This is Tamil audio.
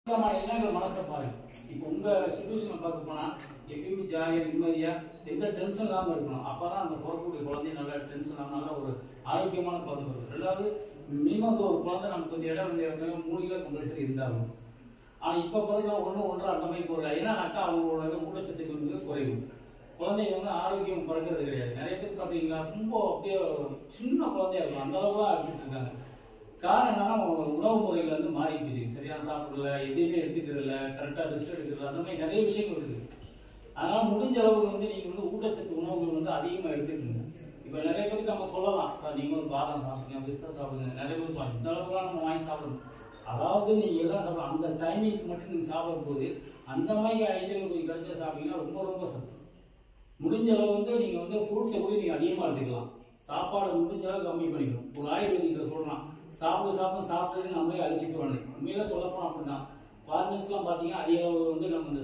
விதமான எண்ணங்கள் மனசுல பாருங்க இப்போ உங்க சுச்சுவேஷனை பார்க்க போனா எப்பயுமே ஜாலியா நிம்மதியா எந்த டென்ஷன் இல்லாம இருக்கணும் அப்பதான் அந்த பிறக்கக்கூடிய குழந்தை நல்லா டென்ஷன் இல்லாம நல்ல ஒரு ஆரோக்கியமான குழந்தை பிறக்கும் ரெண்டாவது மினிமம் வந்து ஒரு குழந்தை நமக்கு வந்து இடம் வந்து இறங்க மூணு கிலோ கம்பல்சரி இருந்தாலும் ஆனா இப்ப பிறகு ஒண்ணு ஒன்றரை அந்த மாதிரி போறது ஏன்னாக்கா அவங்களோட ஊட்டச்சத்துக்கள் மிக குறைவு குழந்தைங்க வந்து ஆரோக்கியம் பிறக்கிறது கிடையாது நிறைய பேர் பார்த்தீங்கன்னா ரொம்ப அப்படியே சின்ன குழந்தையா இருக்கும் அந்த அளவுலாம் அடிச்சுட்டு இருக்காங்க காரணம் என்னன்னா அவங்க உணவு முறைகள் வந்து மாறி போயிடுச்சு சரியா சாப்பிடல எதையுமே எடுத்துக்கிறதில்ல கரெக்டாக ரெஸ்ட் எடுக்கிறது அந்த மாதிரி நிறைய விஷயங்கள் இருக்கு அதனால முடிஞ்ச அளவுக்கு வந்து நீங்க வந்து ஊட்டச்சத்து உணவுகள் வந்து அதிகமா எடுத்துக்கணும் இப்போ நிறைய பேருக்கு நம்ம சொல்லலாம் சார் நீங்க ஒரு பாதாம் சாப்பிடுங்க பிஸ்தா சாப்பிடுங்க நிறைய பேர் சொல்லுவாங்க இந்த அளவுக்குலாம் நம்ம வாங்கி சாப்பிடணும் அதாவது நீங்க எல்லாம் சாப்பிடலாம் அந்த டைமிங்க்கு மட்டும் நீங்க சாப்பிடும் போது அந்த மாதிரி ஐட்டங்கள் கொஞ்சம் கிடைச்சா சாப்பிட்டீங்கன்னா ரொம்ப ரொம்ப சத்து முடிஞ்ச அளவு வந்து நீங்க வந்து ஃப்ரூட்ஸை கூட நீங்க அதிகமா எடுத்துக்கலாம் சாப்பாடை முடிஞ்ச அளவு கம்மி பண்ணிக்கணும் ஒரு ஆயுர்வேதிக்கில் சொல்லலாம் சாப்பிடு சாப்பிடு சாப்பிட்டு நம்மளே அழிச்சிட்டு உண்மையில சொல்ல போனோம் அப்படின்னா ஃபாரினர்ஸ்லாம் பார்த்தீங்கன்னா அதிக அளவு வந்து நம்ம இந்த